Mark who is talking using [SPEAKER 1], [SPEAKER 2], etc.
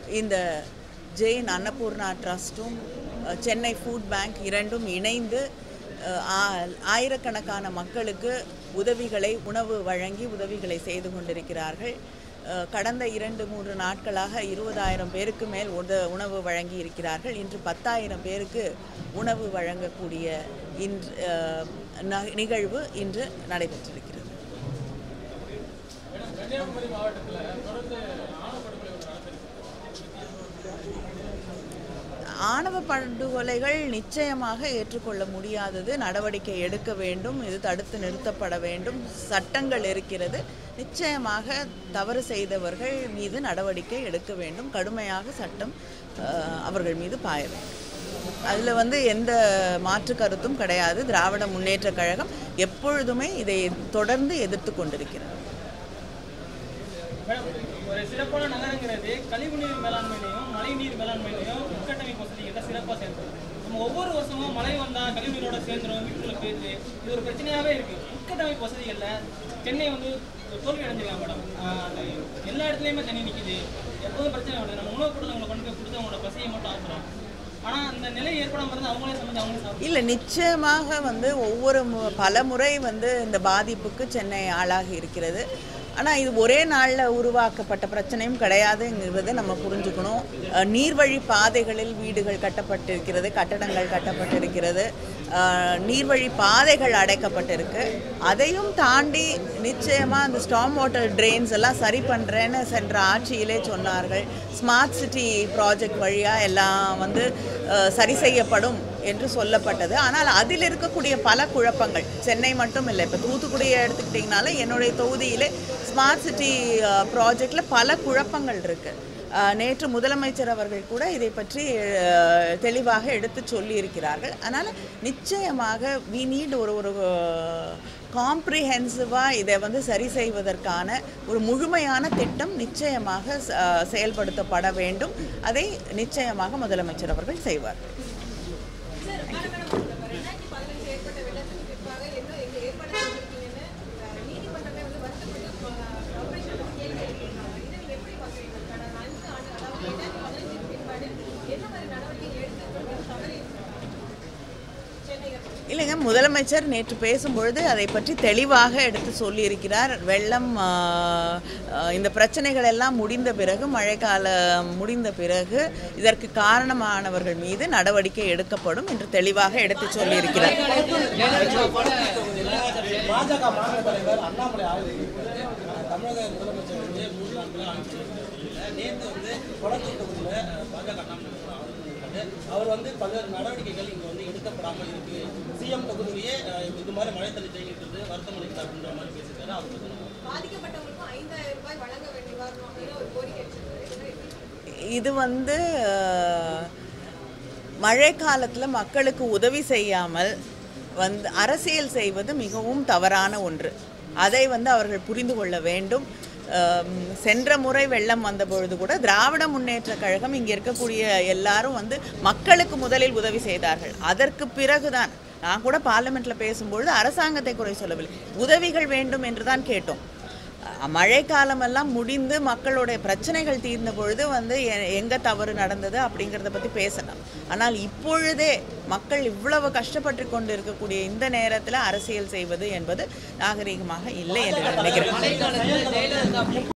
[SPEAKER 1] இந்த ஜெயின் அன்னபூர்ணா ட்ரஸ்ட்டும் அஹ், சென்னை ஃபுட் பேங்க் இரண்டும் இணைந்து அஹ், ஆ- ஆயிரக்கணக்கான மக்களுக்கு உதவிகளை உணவு வழங்கி உதவிகளை செய்து கொண்டிருக்கிறார்கள் அஹ், கடந்த இரண்டு மூன்று நாட்களாக இருபதாயிரம் பேருக்கு மேல் உத உணவு வழங்கி இருக்கிறார்கள் இன்று பத்தாயிரம் பேருக்கு உணவு வழங்கக்கூடிய இன்று அஹ், ந- நிகழ்வு இன்று நடைபெற்றிருக்கிறது ஆணவ படுகொலைகள் நிச்சயமாக ஏற்றுக்கொள்ள முடியாதது நடவடிக்கை எடுக்க வேண்டும் இது தடுத்து நிறுத்தப்பட வேண்டும் சட்டங்கள் இருக்கிறது நிச்சயமாக தவறு செய்தவர்கள் மீது நடவடிக்கை எடுக்க வேண்டும் கடுமையாக சட்டம் அஹ், அவர்கள் மீது பாய வேண்டும் அதில் வந்து எந்த மாற்று கருத்தும் கிடையாது திராவிட முன்னேற்றக் கழகம் எப்பொழுதுமே இதை தொடர்ந்து எதிர்த்து கொண்டிருக்கிறது
[SPEAKER 2] மேடம், ஒரு சிறப்பான நகரங்கிறது கழிவுநீர் மேலாண்மையிலையும் மழைநீர் மேலாண்மையிலையும் உட்கட்டமைப்பு வசதிகளை சிறப்பாக செயல்படுது நம்ம ஒவ்வொரு வருஷமும் மழை வந்தால் கழிவுநீரோட சேர்ந்துரும் வீட்டுக்குள்ள போயிடுது இது ஒரு பிரச்சனையாகவே இருக்கு உட்கட்டமைப்பு வசதிகளில் சென்னை வந்து தோல்வி அடைஞ்சிருக்காங்க மேடம் ஆஹ் அது எல்லா இடத்துலையுமே தண்ணி நிற்கிது எப்போதும் பிரச்சனை வருது நம்ம உணவு பொருளை கொண்டு போய் கொடுத்து அவங்களோட பசியை மட்டும் ஆக்குறோம் ஆனால் அந்த நிலை ஏற்படாமல் இருந்து அவங்களே சமைச்சு அவங்களே சாப்பிட்டு
[SPEAKER 1] இல்லை நிச்சயமாக வந்து ஒவ்வொரு மு- பல முறை வந்து இந்த பாதிப்புக்கு சென்னை ஆளாகி இருக்கிறது ஆனால் இது ஒரே நாளில் உருவாக்கப்பட்ட பிரச்சனையும் கிடையாதுங்கிறத நம்ம புரிஞ்சுக்கணும் அஹ், நீர்வழி பாதைகளில் வீடுகள் கட்டப்பட்டிருக்கிறது கட்டடங்கள் கட்டப்பட்டிருக்கிறது அஹ், நீர்வழி பாதைகள் அடைக்கப்பட்டிருக்கு அதையும் தாண்டி நிச்சயமாக அந்த ஸ்டாம் வாட்டர் ட்ரெயின்ஸ் எல்லாம் சரி பண்ணுறேன்னு சென்ற ஆட்சியிலே சொன்னார்கள் ஸ்மார்ட் சிட்டி ப்ராஜெக்ட் வழியாக எல்லாம் வந்து அஹ், சரி செய்யப்படும் என்று சொல்லப்பட்டது ஆனால் அதில் இருக்கக்கூடிய பல குழப்பங்கள் சென்னை மட்டும் இல்லை இப்போ தூத்துக்குடியை எடுத்துக்கிட்டிங்கனால என்னுடைய தொகுதியிலே ஸ்மார்ட் சிட்டி ப்ராஜெக்டில் பல குழப்பங்கள் இருக்குது நேற்று முதலமைச்சர் அவர்கள் கூட இதை பற்றி அஹ், தெளிவாக எடுத்து சொல்லியிருக்கிறார்கள் அதனால் நிச்சயமாக வி நீட் ஒரு ஒரு காம்ப்ரிஹென்சிவாக இதை வந்து சரி செய்வதற்கான ஒரு முழுமையான திட்டம் நிச்சயமாக ச- அஹ், செயல்படுத்தப்பட வேண்டும் அதை நிச்சயமாக முதலமைச்சர் அவர்கள் செய்வார்
[SPEAKER 3] ரெண்டாயிரத்தி பதினஞ்சு ஏற்பட்ட வெள்ளத்துக்கு பிற்பாக என்ன எங்க ஏற்பாடு செஞ்சிருக்கீங்கன்னு அஹ், நீதிமன்றமே வந்து வருத்தப்பட்டு ஆபரேஷன் கேள்வி எழுப்பியிருக்காங்க இதை நீங்க எப்படி பாக்குறீங்க கடந்த அஞ்சு ஆண்டு அதாவது ரெண்டாயிரத்தி பதினஞ்சுக்கு பிற்பாடு என்ன மாதிரி நடவடிக்கை எடுத்து தவறி சென்னை
[SPEAKER 1] இல்லைங்க முதலமைச்சர் நேற்று பேசும்பொழுது அதை பற்றி தெளிவாக எடுத்து சொல்லியிருக்கிறார் வெள்ளம் ஆ, ஆ, இந்த பிரச்சனைகள் எல்லாம் முடிந்த பிறகு மழைக்காலம் முடிந்த பிறகு இதற்கு காரணமானவர்கள் மீது நடவடிக்கை எடுக்கப்படும் என்று தெளிவாக எடுத்து சொல்லியிருக்கிறார்
[SPEAKER 4] பாஜக மாநில தலைவர் அண்ணாமலை ஆய்வு தமிழக முதலமைச்சர் வந்து மூன்று நாட்களாக ஆய்வு நேற்று வந்து கொளத்தூர் தொகுதியில் பாஜக அண்ணாமலை ஆய்வு பண்ணியிருக்காரு. அவர் வந்து பல்வேறு நடவடிக்கைகள் இங்கே வந்து எடுக்கப்படாமல் இருக்கு சிஎம் தொகுதியிலேயே அஹ், இது மாதிரி மழை தண்ணி தேங்கிட்டு வருத்தம் அளிக்குது அப்படின்ற மாதிரி பேசியிருக்காரு அவர் பத்தி நம்ம
[SPEAKER 3] பாதிக்கப்பட்டவங்களுக்கும் ஐந்தாயிரம் ரூபாய் வழங்க வேண்டி வரணும் அப்படின்னு ஒரு கோரிக்கை வச்சிருக்காரு
[SPEAKER 1] இது வந்து ஆ, மழை காலத்தில் மக்களுக்கு உதவி செய்யாமல் வந்து அரசியல் செய்வது மிகவும் தவறான ஒன்று அதை வந்து அவர்கள் புரிந்து கொள்ள வேண்டும் ஆம், சென்ற முறை வெள்ளம் வந்த பொழுது கூட திராவிட முன்னேற்றக் கழகம் இங்கே இருக்கக்கூடிய எல்லாரும் வந்து மக்களுக்கு முதலில் உதவி செய்தார்கள் அதற்கு பிறகுதான் நான் கூட பார்லிமெண்ட்டில் பேசும்பொழுது அரசாங்கத்தை குறை சொல்லவில்லை உதவிகள் வேண்டும் என்று தான் கேட்டோம் அஹ் மழைக்காலமெல்லாம் முடிந்து மக்களுடைய பிரச்சனைகள் தீர்ந்த பொழுது வந்து எ- எங்க தவறு நடந்தது அப்படிங்கிறத பற்றி பேசலாம் ஆனால் இப்பொழுதே மக்கள் இவ்வளவு கஷ்டப்பட்டு கொண்டு இருக்கக்கூடிய இந்த நேரத்தில் அரசியல் செய்வது என்பது நாகரீகமாக இல்லை என்று நான் நினைக்கிறேன்